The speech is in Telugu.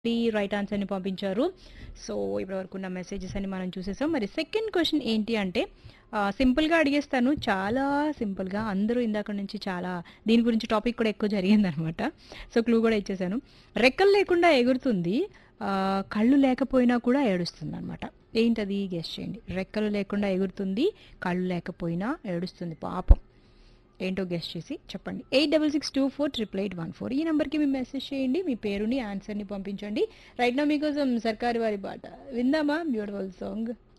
రైట్ ఆన్సర్ని పంపించారు సో ఇప్పటివరకు ఉన్న మెసేజెస్ అని మనం చూసేసాం మరి సెకండ్ క్వశ్చన్ ఏంటి అంటే ఆ, సింపుల్గా అడిగేస్తాను చాలా సింపుల్గా అందరూ ఇందాక నుంచి చాలా దీని గురించి టాపిక్ కూడా ఎక్కువ జరిగిందనమాట సో క్లూ కూడా ఇచ్చేసాను రెక్కలు లేకుండా ఎగురుతుంది ఆ, కళ్ళు లేకపోయినా కూడా ఏడుస్తుంది అనమాట ఏంటది గెస్ట్ చేయండి రెక్కలు లేకుండా ఎగురుతుంది కళ్ళు లేకపోయినా ఏడుస్తుంది పాపం ఏంటో గెస్ట్ చేసి చెప్పండి eight double six two four triple eight one four ఈ నెంబర్కి మీ మెసేజ్ చేయండి మీ పేరుని ఆన్సర్ని పంపించండి రైట్ నా మీకోసం సర్కారు వారి బాట విందామా బ్యూటిఫుల్ సాంగ్